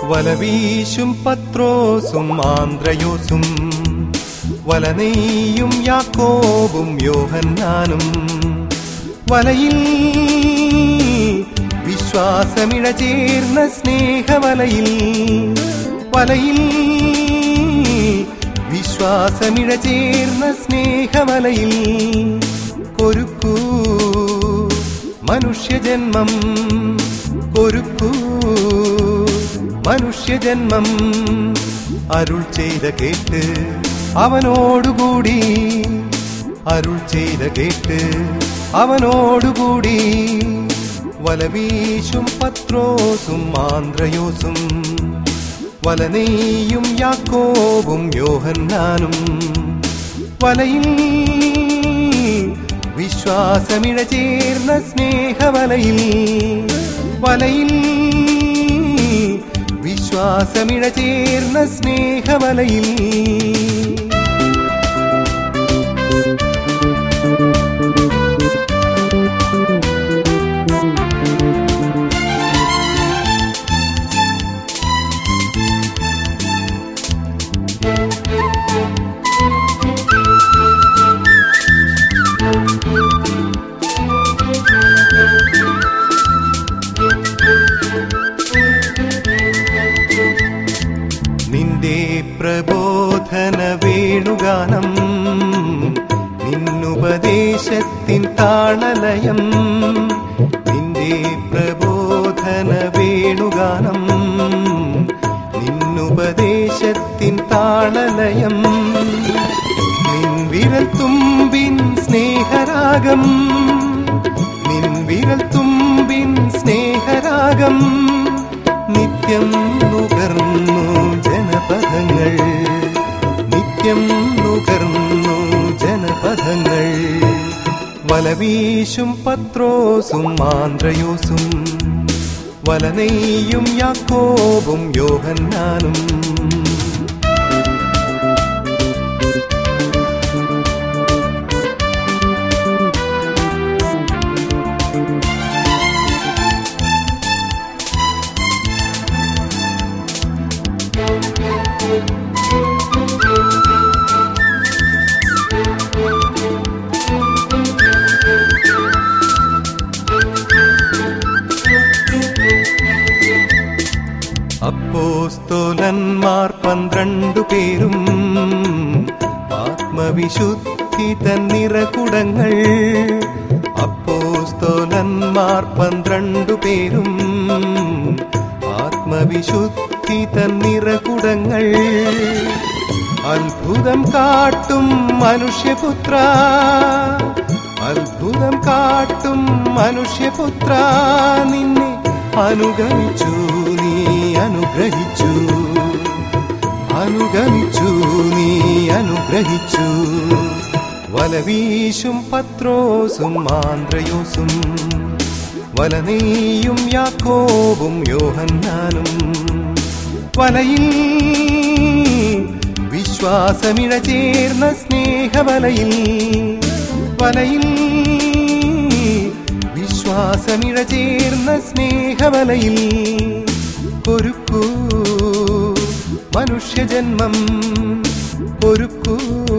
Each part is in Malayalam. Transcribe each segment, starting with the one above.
വലവീശും പത്രോസും ആന്ത്രയോസും വലനെയ്യും യാക്കോബും യോഹന്നാനും വലയിൽ വിശ്വാസമിഴ ചേർന്ന സ്നേഹവലയിൽ വലയിൽ വിശ്വാസമിഴ ചേർന്ന സ്നേഹവലയിൽ കൊരുക്കൂ മനുഷ്യജന്മം കൊരുക്കൂ മനുഷ്യജന്മം അരുൾ ചെയ്ത കേട്ട് അവനോടുകൂടി അരുൾ ചെയ്ത കേട്ട് അവനോടുകൂടി വലവീശും പത്രോസും ആന്ത്രയോസും വലനെയ്യും യാക്കോബും യോഹന്നാനും വലയിൽ വിശ്വാസമിഴ ചേർന്ന സ്നേഹവലയിൽ വലയിൽ വിശ്വാസമിഴ ചേർന്ന സ്നേഹവലയിൽ നിന്റെ പ്രബോധന വേണുഗാനം നിന്നുപദേശത്തിൻ താളലയം നിന്റെ പ്രബോധന വേണുഗാനം നിന്നുപദേശത്തിൻ താളലയം നിൻ വിരൽ തുമ്പിൻ സ്നേഹരാഗം നിൻ വിരൽ തുമ്പിൻ സ്നേഹരാഗം നിത്യം നുകർന്നു ജനപദങ്ങൾ നിത്യം നുകർന്നു ജനപദങ്ങൾ വലവീശും പത്രോസും ആന്ത്രയോസും വലനെയ്യും യാക്കോബും യോഹന്നാനും അപ്പോസ്തോലന്മാർ പന്ത്രണ്ടു പേരും ആത്മവിശുദ്ധി തന്നിറകുടങ്ങൾ അപ്പോസ്തോലന്മാർ പന്ത്രണ്ടു പേരും ആത്മവിശുദ്ധി തന്നിറകുടങ്ങൾ അത്ഭുതം കാട്ടും മനുഷ്യപുത്ര അത്ഭുതം കാട്ടും മനുഷ്യപുത്ര നിന്നെ അനുഗമിച്ചു നീ അനുഗ്രഹിച്ചു അനുഗമിച്ചു നീ അനുഗ്രഹിച്ചു വലവീശും പത്രോസും ആന്ത്രയോസും വലനെയ്യും യാക്കോബും യോഹന്നാനും വലയിൽ വിശ്വാസമിഴ ചേർന്ന സ്നേഹവലയിൽ വലയിൽ വിശ്വാസമിഴ ചേർന്ന സ്നേഹവലയിൽ കൊരുക്കൂ മനുഷ്യജന്മം കൊരുക്കൂ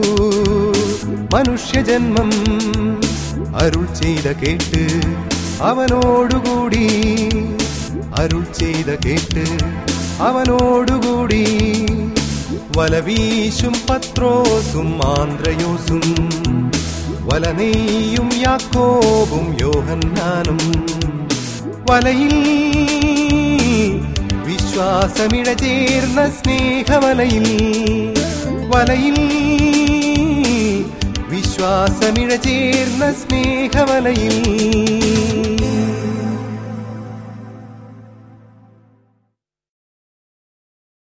മനുഷ്യജന്മം അരുൾ ചെയ്ത കേട്ട് അവനോടുകൂടി അരുൾ ചെയ്ത കേട്ട് അവനോടുകൂടി വലവീശും പത്രോസും ആന്ത്രയോസും വലനെയ്യും യാക്കോബും യോഹന്നാനും വലയിൽ വിശ്വാസമിഴ ചേർന്ന സ്നേഹവലയിൽ വലയിൽ വിശ്വാസമിഴ ചേർന്ന സ്നേഹവലയിൽ